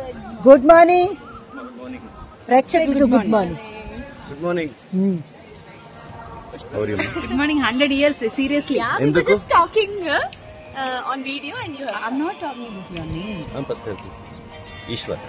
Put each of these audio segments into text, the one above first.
Good morning ప్రేక్షకులకు good morning good morning ఎవరు Good morning, 100 years, seriously. Yeah, we were ఎందుకు? just talking uh, uh, on video and you have. I'm not talking about your name. తెలుసు Eshwar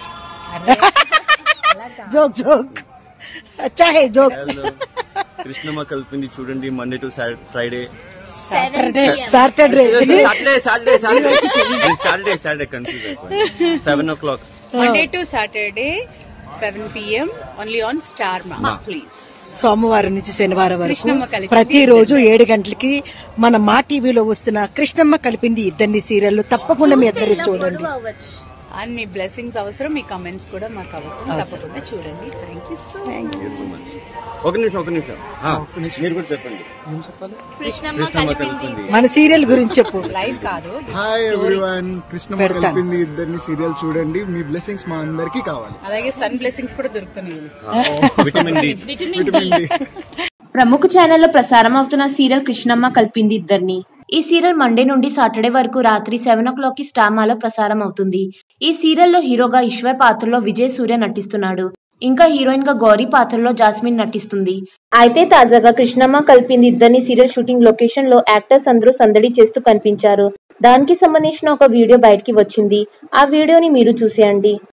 joke joke చాహే joke hello Krishnamma కలిపింది చూడండి Monday to Friday 7 p.m. Saturday Saturday Saturday Saturday Saturday Saturday confuse అయిపోయింది seven o'clock Monday to Saturday, 7 p.m. only on Star Ma, please. సోమవారం నుంచి శనివారం వరకు కృష్ణమ్మ కలిపింది ప్రతిరోజు ఏడు గంటలకి మన మా టీవీలో వస్తున్న కృష్ణమ్మ కలిపింది ఇద్దరిని సీరియల్ తప్పకుండా మీ ఇద్దరు చూడండి అండ్ మీ బ్లెస్సింగ్స్ అవసరం మీ కమెంట్స్ కూడా మాకు అవసరం తప్పకుండా చూడండి thank you so so much ఒక నిమిషం ఒక నిమిషం ఆ, మీరు కూడా చెప్పండి కృష్ణమ్మ కృష్ణమ్మ కలిపింది కలిపింది మన సీరియల్ గురించి చెప్పు లైవ్ కాదు హాయ్ ఎవ్రీవన్ కృష్ణమ్మ పెడతాను. కలిపింది ఇద్దరిని సీరియల్ చూడండి మీ బ్లెస్సింగ్స్ మా అందరికీ కావాలి అలాగే సన్ బ్లెస్సింగ్స్ కూడా దొరుకుతున్నాయి విటమిన్ డి విటమిన్ డి ప్రముఖ ఛానల్లో ప్రసారం అవుతున్న సీరియల్ కృష్ణమ్మ కలిపింది ఇద్దరిని ఈ సీరియల్ మండే నుండి సాటర్డే వరకు రాత్రి సెవెన్ ఓ క్లాక్ కి స్టామాలో ప్రసారం అవుతుంది ఈ సీరియల్లో హీరోగా ఈశ్వర్ పాత్రలో విజయ్ సూర్య నటిస్తున్నాడు ఇంకా హీరోయిన్ గా గౌరీ పాత్రలో జాస్మిన్ నటిస్తుంది అయితే తాజాగా కృష్ణమ్మ కలిపింది ఇద్దరిని సీరియల్ షూటింగ్ లొకేషన్ లో యాక్టర్స్ అందరూ సందడి చేస్తూ కనిపించారు దానికి సంబంధించిన ఒక వీడియో బయటికి వచ్చింది ఆ వీడియోని మీరు చూసేయండి